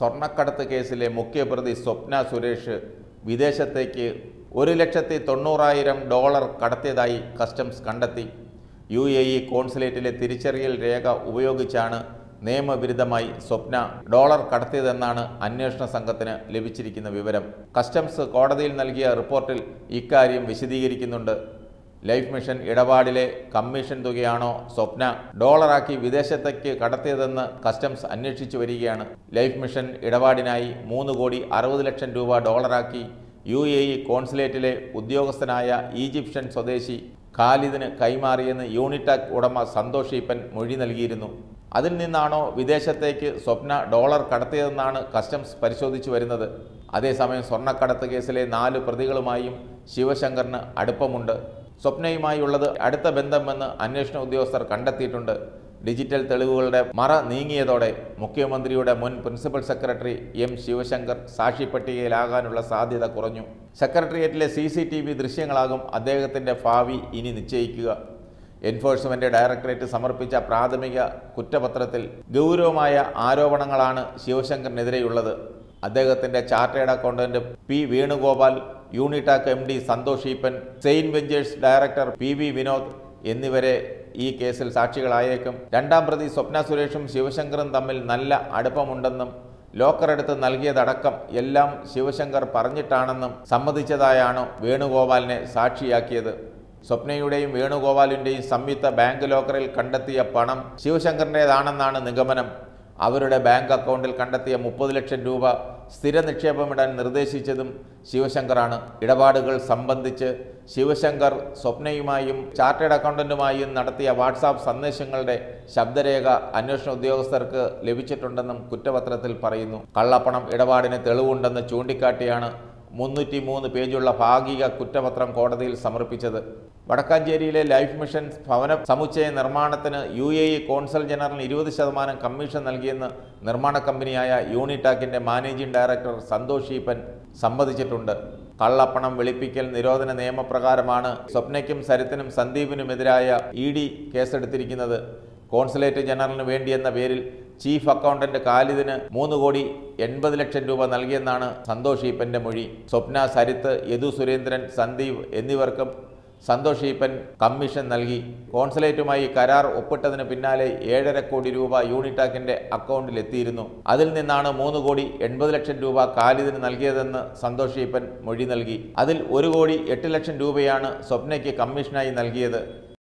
സ്വർണ്ണക്കടത്ത് കേസിലെ മുഖ്യപ്രതി സ്വപ്ന സുരേഷ് വിദേശത്തേക്ക് ഒരു ലക്ഷത്തി തൊണ്ണൂറായിരം ഡോളർ കടത്തിയതായി കസ്റ്റംസ് കണ്ടെത്തി യു എ ഇ കോൺസുലേറ്റിലെ തിരിച്ചറിയൽ രേഖ ഉപയോഗിച്ചാണ് നിയമവിരുദ്ധമായി സ്വപ്ന ഡോളർ കടത്തിയതെന്നാണ് അന്വേഷണ സംഘത്തിന് ലഭിച്ചിരിക്കുന്ന വിവരം കസ്റ്റംസ് കോടതിയിൽ നൽകിയ റിപ്പോർട്ടിൽ ഇക്കാര്യം വിശദീകരിക്കുന്നുണ്ട് ലൈഫ് മിഷൻ ഇടപാടിലെ കമ്മീഷൻ തുകയാണോ സ്വപ്ന ഡോളറാക്കി വിദേശത്തേക്ക് കടത്തിയതെന്ന് കസ്റ്റംസ് അന്വേഷിച്ചു വരികയാണ് ലൈഫ് മിഷൻ ഇടപാടിനായി മൂന്ന് കോടി അറുപത് ലക്ഷം രൂപ ഡോളറാക്കി യു എ ഇ കോൺസുലേറ്റിലെ ഉദ്യോഗസ്ഥനായ ഈജിപ്ഷ്യൻ സ്വദേശി ഖാലിദിന് കൈമാറിയെന്ന് യൂണിടാക് ഉടമ സന്തോഷ് ഈപ്പൻ മൊഴി നൽകിയിരുന്നു അതിൽ നിന്നാണോ വിദേശത്തേക്ക് സ്വപ്ന ഡോളർ കടത്തിയതെന്നാണ് കസ്റ്റംസ് പരിശോധിച്ചു വരുന്നത് അതേസമയം സ്വർണ്ണക്കടത്ത് കേസിലെ നാല് പ്രതികളുമായും ശിവശങ്കറിന് അടുപ്പമുണ്ട് സ്വപ്നയുമായുള്ളത് അടുത്ത ബന്ധമെന്ന് അന്വേഷണ ഉദ്യോഗസ്ഥർ കണ്ടെത്തിയിട്ടുണ്ട് ഡിജിറ്റൽ തെളിവുകളുടെ മറ നീങ്ങിയതോടെ മുഖ്യമന്ത്രിയുടെ മുൻ പ്രിൻസിപ്പൽ സെക്രട്ടറി എം ശിവശങ്കർ സാക്ഷി പട്ടികയിലാകാനുള്ള സാധ്യത കുറഞ്ഞു സെക്രട്ടേറിയറ്റിലെ സി സി ടി വി ദൃശ്യങ്ങളാകും അദ്ദേഹത്തിൻ്റെ ഭാവി ഇനി നിശ്ചയിക്കുക എൻഫോഴ്സ്മെന്റ് ഡയറക്ടറേറ്റ് സമർപ്പിച്ച പ്രാഥമിക കുറ്റപത്രത്തിൽ ഗൗരവമായ ആരോപണങ്ങളാണ് ശിവശങ്കറിനെതിരെയുള്ളത് അദ്ദേഹത്തിന്റെ chartered accountant P Venugopal Unitac M D Santhosh Eapen Sane ventures director P V Vinod എന്നിവരെ ഈ കേസിൽ സാക്ഷികളായേക്കും രണ്ടാം പ്രതി സ്വപ്ന സുരേഷും ശിവശങ്കറും തമ്മിൽ നല്ല അടുപ്പമുണ്ടെന്നും ലോക്കറെടുത്ത് നൽകിയതടക്കം എല്ലാം ശിവശങ്കർ പറഞ്ഞിട്ടാണെന്നും സമ്മതിച്ചതായാണ് വേണുഗോപാലിനെ സാക്ഷിയാക്കിയത് സ്വപ്നയുടെയും വേണുഗോപാലിൻ്റെയും സംയുക്ത ബാങ്ക് ലോക്കറിൽ കണ്ടെത്തിയ പണം ശിവശങ്കറിൻ്റേതാണെന്നാണ് നിഗമനം അവരുടെ ബാങ്ക് അക്കൗണ്ടിൽ കണ്ടെത്തിയ മുപ്പത് ലക്ഷം രൂപ സ്ഥിര നിക്ഷേപമിടാൻ നിർദ്ദേശിച്ചതും ശിവശങ്കറാണ് ഇടപാടുകൾ സംബന്ധിച്ച് ശിവശങ്കർ സ്വപ്നയുമായും ചാർട്ടേഡ് അക്കൗണ്ടന്റുമായും നടത്തിയ വാട്സാപ്പ് സന്ദേശങ്ങളുടെ ശബ്ദരേഖ അന്വേഷണ ഉദ്യോഗസ്ഥർക്ക് ലഭിച്ചിട്ടുണ്ടെന്നും കുറ്റപത്രത്തിൽ പറയുന്നു കള്ളപ്പണം ഇടപാടിന് തെളിവുണ്ടെന്ന് ചൂണ്ടിക്കാട്ടിയാണ് മുന്നൂറ്റി മൂന്ന് പേജുള്ള ഭാഗിക കുറ്റപത്രം കോടതിയിൽ സമർപ്പിച്ചത് വടക്കാഞ്ചേരിയിലെ ലൈഫ് മിഷൻ ഭവന സമുച്ചയ നിർമ്മാണത്തിന് U A E consul general ഇരുപത് ശതമാനം കമ്മീഷൻ നൽകിയെന്ന് നിർമ്മാണ കമ്പനിയായ യൂണിടാക്കിന്റെ മാനേജിംഗ് ഡയറക്ടർ സന്തോഷ് ഈപ്പൻ സമ്മതിച്ചിട്ടുണ്ട് കള്ളപ്പണം വെളുപ്പിക്കൽ നിരോധന നിയമപ്രകാരമാണ് സ്വപ്നയ്ക്കും സരിത്തിനും സന്ദീപിനുമെതിരായ ഇ ഡി കേസെടുത്തിരിക്കുന്നത് കോൺസുലേറ്റ് ജനറലിന് വേണ്ടിയെന്ന പേരിൽ ചീഫ് അക്കൗണ്ടന്റ് ഖാലിദിന് മൂന്ന് കോടി എൺപത് ലക്ഷം രൂപ നൽകിയെന്നാണ് സന്തോഷ് ഈപ്പന്റെ മൊഴി സ്വപ്ന സരിത്ത് യദു സുരേന്ദ്രൻ സന്ദീപ് എന്നിവർക്കും സന്തോഷ് ഈപ്പൻ കമ്മീഷൻ നൽകി കോൺസുലേറ്റുമായി കരാർ ഒപ്പിട്ടതിന് പിന്നാലെ ഏഴര കോടി രൂപ യൂണിടാക്കിന്റെ അക്കൗണ്ടിൽ എത്തിയിരുന്നു അതിൽ നിന്നാണ് മൂന്ന് കോടി എൺപത് ലക്ഷം രൂപ ഖാലിദിന് നൽകിയതെന്ന് സന്തോഷ് ഈപ്പൻ മൊഴി നൽകി അതിൽ ഒരു കോടി എട്ട് ലക്ഷം രൂപയാണ് സ്വപ്നയ്ക്ക് കമ്മീഷനായി നൽകിയത്